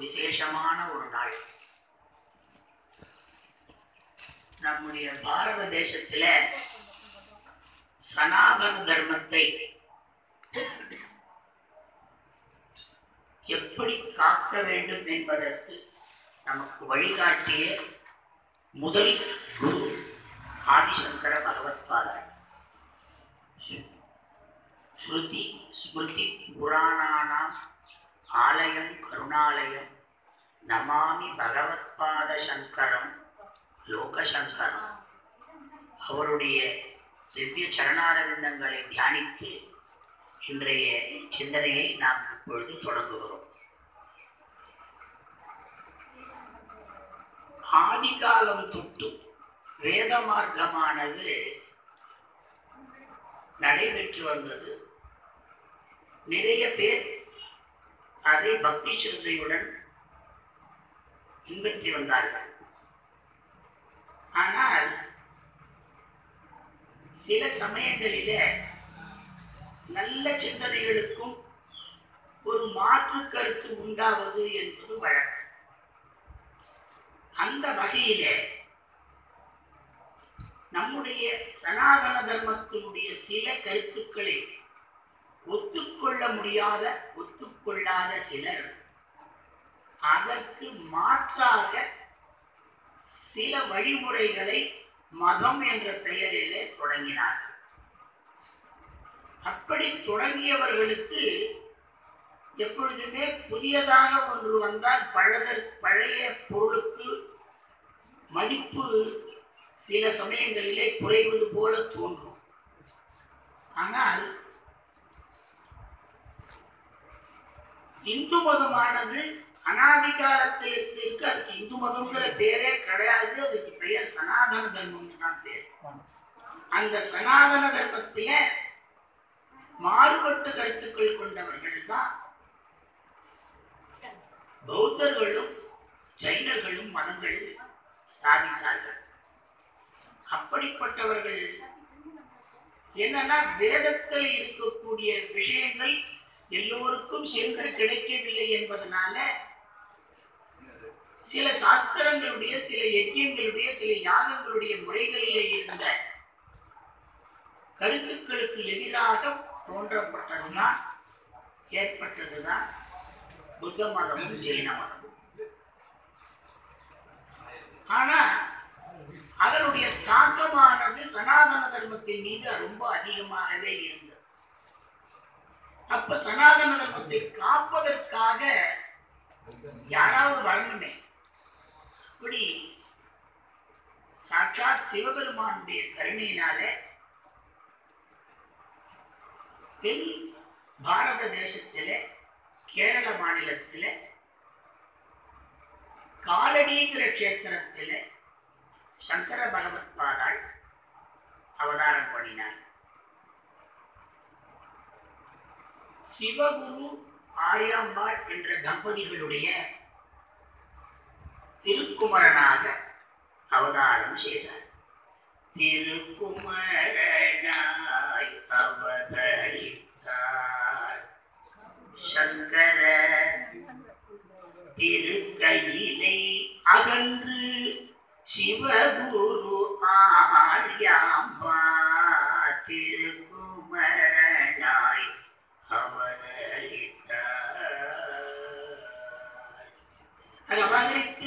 விசேஷமான ஒரு நாள் நம்முடைய பாரத தேசத்துல சனாதன தர்மத்தை எப்படி காக்க வேண்டும் என்பதற்கு நமக்கு வழிகாட்டிய முதல் குரு ஆதிசங்கர பகவத்பாதர் ஸ்ருதி ஸ்மிருதி புராணானாம் ஆலயம் கருணாலயம் நமாமி பகவத்பாத சங்கரம் லோகசங்கரம் அவருடைய திவ்ய சரணாரவிந்தங்களை தியானித்து இன்றைய சிந்தனையை நாம் இப்பொழுது தொடங்குகிறோம் ஆதிகாலம் தொட்டு வேத மார்க்கமானது நடைபெற்று வந்தது நிறைய பேர் அதை பக்தி சிரத்தையுடன் பின்பற்றி வந்தார்கள் ஆனால் சில சமயங்களிலே நல்ல சிந்தனைகளுக்கும் ஒரு மாற்று கருத்து உண்டாவது என்பது வழக்கம் அந்த வகையிலே நம்முடைய சனாதன தர்மத்தினுடைய சில கருத்துக்களை ஒத்துக்கொள்ள முடியாத ஒத்துக்கொள்ளாத சிலர் அதற்கு மாற்றாக சில வழிமுறைகளை மதம் என்ற பெயரிலே தொடங்கினார்கள் அப்படி தொடங்கியவர்களுக்கு எப்பொழுதுமே புதியதாக ஒன்று வந்தால் பழதற் பழைய பொருளுக்கு மதிப்பு சில சமயங்களிலே குறைவது போல தோன்றும் ஆனால் இந்து மதமானது அனாதி காலத்தில் இருந்து இருக்கு அதுக்கு இந்து மதம்ங்கிற பேரே கிடையாது அதுக்கு பெயர் சனாதன தர்மம்னு தான் பேர் அந்த சனாதன தர்மத்தில மாறுபட்ட கருத்துக்கள் கொண்டவர்கள் தான் பௌத்தர்களும் ஜைனர்களும் மதங்கள் ஸ்தாபித்தார்கள் அப்படிப்பட்டவர்கள் என்னன்னா வேதத்தில் இருக்கக்கூடிய விஷயங்கள் எல்லோருக்கும் சென்று கிடைக்கவில்லை என்பதனால சில சாஸ்திரங்களுடைய சில யஜ்யங்களுடைய சில யாகங்களுடைய முறைகளிலே இருந்த கருத்துக்களுக்கு எதிராக தோன்றப்பட்டதுதான் ஏற்பட்டதுதான் புத்த மதமும் ஜெயின மதமும் ஆனா அதனுடைய தாக்கமானது சனாதன தர்மத்தின் மீது ரொம்ப அதிகமாகவே இருந்தது அப்ப சனாதன தர்மத்தை காப்பதற்காக யாராவது வரணுமே அப்படி சாட்சாத் சிவபெருமானுடைய கருணையினாலே தென் பாரத தேசத்திலே கேரள மாநிலத்திலே காலடிங்கிற கஷேத்திரத்திலே சங்கர பகவத் பாதாள் அவதாரம் பண்ணினார் சிவகுரு ஆரியாம்பாள் என்ற தம்பதிகளுடைய திருக்குமரனாக அவதாரம் செய்தார் திருக்குமரனாய் அவதரித்தார் சங்கர திருக்கையிலை அகன்று சிவகுரு ஆர்யாம்பா திருக்குமரனாய் அவதரித்தார் அது அவதரித்து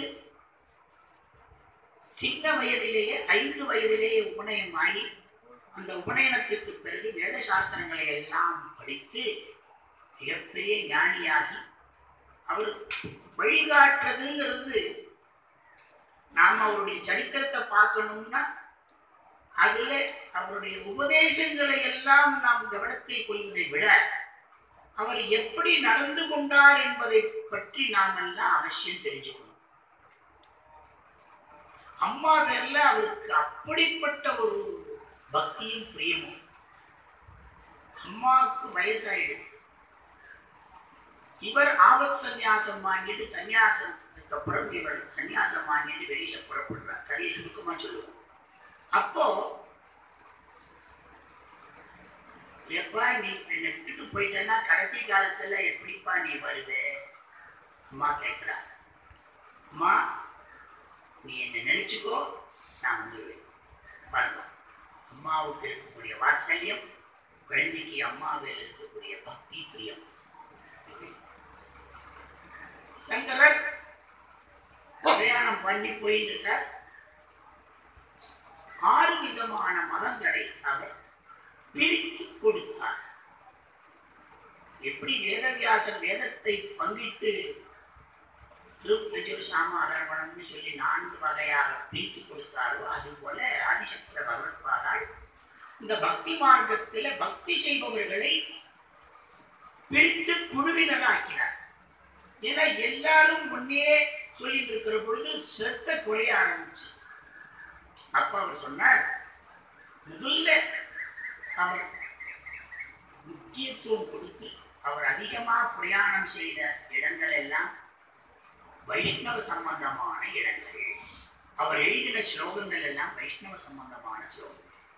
சின்ன வயதிலேயே ஐந்து வயதிலேயே உபநயமாகி அந்த உபநயனத்திற்கு பிறகு வேத சாஸ்திரங்களை எல்லாம் படித்து மிகப்பெரிய ஞானியாகி அவர் வழிகாட்டுறதுங்கிறது நாம் அவருடைய சரித்திரத்தை பார்க்கணும்னா அதுல அவருடைய உபதேசங்களை எல்லாம் நாம் கவனத்தில் கொள்வதை விட அவர் எப்படி நடந்து கொண்டார் என்பதை பற்றி நாம் எல்லாம் அவசியம் தெரிஞ்சுக்கணும் அம்மா பேர்ல அவருக்கு அப்படிப்பட்ட ஒரு பக்தியும் பிரியமும் அம்மாவுக்கு வயசாயிடுது இவர் ஆபத் சந்நியாசம் வாங்கிட்டு சந்நியாசத்துக்கு அப்புறம் இவர் சந்நியாசம் வாங்கிட்டு வெளியில புறப்படுறார் கதையை சுருக்கமா சொல்லுவோம் அப்போ எப்பா நீ என்னை விட்டுட்டு போயிட்டேன்னா கடைசி காலத்துல எப்படிப்பா நீ வருவே அம்மா கேட்கிறார் அம்மா நீ என்ன நினைச்சுக்கோ நான் வந்துடுவேன் பாருங்க அம்மாவுக்கு இருக்கக்கூடிய வாத்சல்யம் குழந்தைக்கு அம்மாவில் இருக்கக்கூடிய பக்தி பிரியம் சங்கரர் பிரயாணம் பண்ணி போயிட்டு இருக்கார் ஆறு விதமான மதங்களை அவர் பிரித்து கொடுத்தார் எப்படி வேதவியாசர் வேதத்தை பங்கிட்டு ருக்யஜுர் சாமாதரவணம்னு சொல்லி நான்கு வகையாக பிரித்து கொடுத்தாரோ அது போல ஆதிசக்கர பகவத்பாதால் இந்த பக்தி மார்க்கத்துல பக்தி செய்பவர்களை பிரித்து குழுவினராக்கினார் ஏன்னா எல்லாரும் முன்னே சொல்லிட்டு இருக்கிற பொழுது செத்த குறைய ஆரம்பிச்சு அப்ப அவர் சொன்னார் முதல்ல அவர் முக்கியத்துவம் கொடுத்து அவர் அதிகமா பிரயாணம் செய்த இடங்கள் எல்லாம் வைஷ்ணவ சம்பந்தமான இடங்கள் அவர் எழுதின ஸ்லோகங்கள் எல்லாம் வைஷ்ணவ சம்பந்தமான ஸ்லோகங்கள்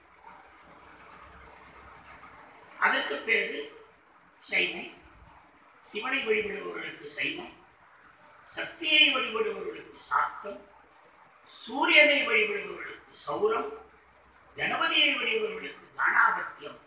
அதற்கு பிறகு சைவம் சிவனை வழிபடுபவர்களுக்கு சைவம் சக்தியை வழிபடுபவர்களுக்கு சாத்தம் சூரியனை வழிபடுபவர்களுக்கு சௌரம் கணபதியை வழிபடுபவர்களுக்கு காணாபத்தியம்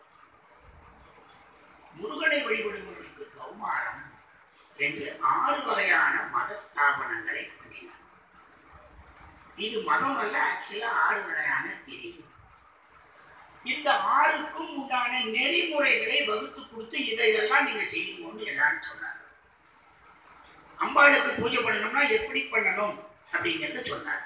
முருகனை வழிபடுபவர்களுக்கு கௌமாரம் என்று ஆறு வகையான மத ஸ்தாபனங்களை பண்ணினார் இது மதம் அல்ல ஆக்சுவலா ஆறு வகையான பிரிவு இந்த ஆறுக்கும் உண்டான நெறிமுறைகளை வகுத்து கொடுத்து இதை இதெல்லாம் நீங்க செய்யணும்னு எல்லாரும் சொன்னாங்க அம்பாளுக்கு பூஜை பண்ணணும்னா எப்படி பண்ணணும் அப்படிங்கறத சொன்னார்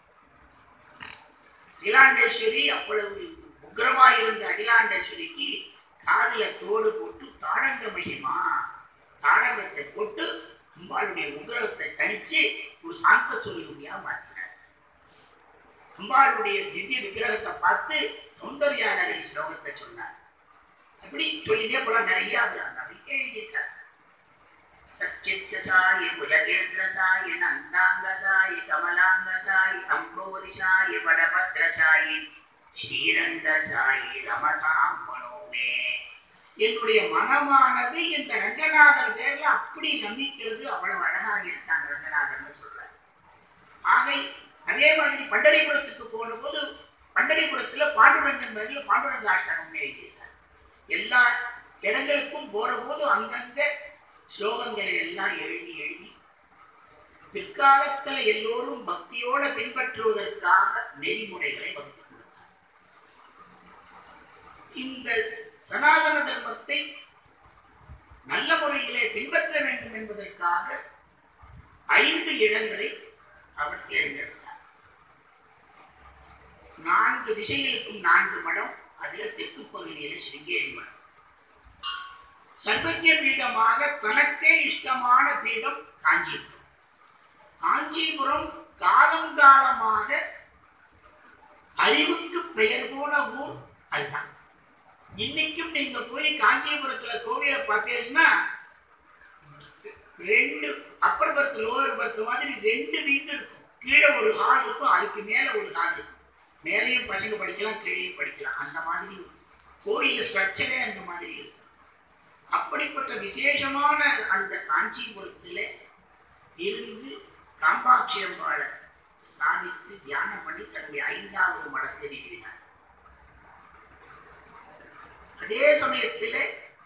அகிலாண்டேஸ்வரி அவ்வளவு உக்ரமா இருந்த அகிலாண்டேஸ்வரிக்கு காதுல தோடு போட்டு தாடங்க மகிமா தாடங்கத்தை போட்டு அம்பாளுடைய உக்ரத்தை தனிச்சு ஒரு சாந்த சுரூபியா மாத்தினார் அம்பாளுடைய திவ்ய விக்கிரகத்தை பார்த்து சௌந்தர்யா நகரி ஸ்லோகத்தை சொன்னார் அப்படி சொல்லிட்டே போல நிறைய அவர் அந்த நம்பிக்கை எழுதியிருக்கார் சச்சிச்சசாயி புஜகேந்திரசாயி நந்தாங்கசாயி கமலாங்கசாயி அம்போதிசாயி வடபத்ரசாயி ஸ்ரீரங்கசாயி ரமதாம் மனோமே என்னுடைய மனமானது இந்த ரங்கநாதர் பேர்ல அப்படி நம்பிக்கிறது அவ்வளவு அழகாக இருக்காங்க ரங்கநாதர்னு சொல்றார் ஆகை அதே மாதிரி பண்டரிபுரத்துக்கு போன போது பண்டரிபுரத்துல பாண்டுரங்கன் பேர்ல பாண்டுரங்க அஷ்டகம் எழுதியிருக்கார் எல்லா இடங்களுக்கும் போற போது அங்கங்க ஸ்லோகங்களை எல்லாம் எழுதி எழுதி பிற்காலத்துல எல்லோரும் பக்தியோட பின்பற்றுவதற்காக நெறிமுறைகளை வகுத்து கொடுத்தார் இந்த சனாதன தர்மத்தை நல்ல முறையிலே பின்பற்ற வேண்டும் என்பதற்காக ஐந்து இடங்களை அவர் தேர்ந்தெடுத்தார் நான்கு திசைகளுக்கும் நான்கு மடம் அதுல தெற்கு பகுதியில சிருங்கேரி மடம் சர்வஜ பீடமாக தனக்கே இஷ்டமான பீடம் காஞ்சிபுரம் காஞ்சிபுரம் காலம் காலமாக அறிவுக்கு பெயர் போன ஊர் அதுதான் இன்னைக்கும் நீங்க போய் காஞ்சிபுரத்துல கோவிலை பார்த்தீங்கன்னா ரெண்டு அப்பர் பர்த் லோவர் பர்த் மாதிரி ரெண்டு வீடு இருக்கும் கீழே ஒரு ஹால் இருக்கும் அதுக்கு மேல ஒரு ஹால் இருக்கும் மேலேயும் பசங்க படிக்கலாம் கீழேயும் படிக்கலாம் அந்த மாதிரி கோயில ஸ்ட்ரக்சரே அந்த மாதிரி இருக்கும் அப்படிப்பட்ட விசேஷமான அந்த காஞ்சிபுரத்துல இருந்து காம்பாட்சி அம்பாளை ஸ்தாபித்து தியானம் பண்ணி தன்னுடைய ஐந்தாவது மடத்தை நிறுவினார் அதே சமயத்துல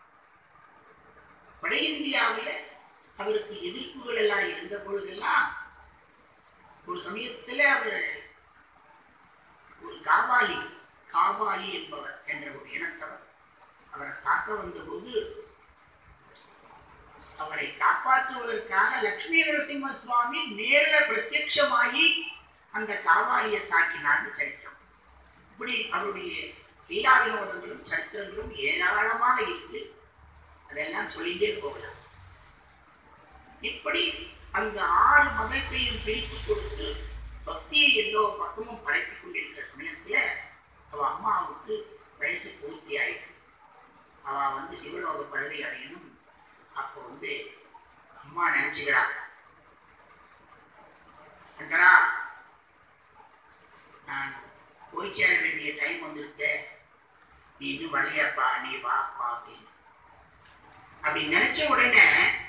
வட இந்தியாவில் அவருக்கு எதிர்ப்புகள் எல்லாம் இருந்த பொழுதெல்லாம் ஒரு சமயத்துல அவர் ஒரு காபாலி காபாலி என்பவர் என்ற ஒரு இனத்தவர் அவரை காக்க வந்தபோது அவரை காப்பாற்றுவதற்காக லட்சுமி நரசிம்ம சுவாமி நேரில் பிரத்யட்சமாகி அந்த காவாலியை தாக்கினார்னு சரித்திரம் இப்படி அவருடைய லீலா வினோதங்களும் சரித்திரங்களும் ஏராளமாக இருக்கு அதெல்லாம் சொல்லிட்டே போகலாம் இப்படி அந்த ஆறு மதத்தையும் பிரித்து கொடுத்து பக்தியை எல்லோ பக்கமும் படைத்துக் கொண்டிருக்கிற சமயத்துல அவ அம்மாவுக்கு வயசு பூர்த்தி ஆயிட்டு அவ வந்து சிவலோக பதவி அடையணும் அப்போ வந்து அம்மா நினைச்சுக்கிறா சங்கரா நான் போய் சேர வேண்டிய டைம் வந்துருக்க நீ இன்னும் வரலையாப்பா நீ வாப்பா அப்படின்னு அப்படி நினைச்ச உடனே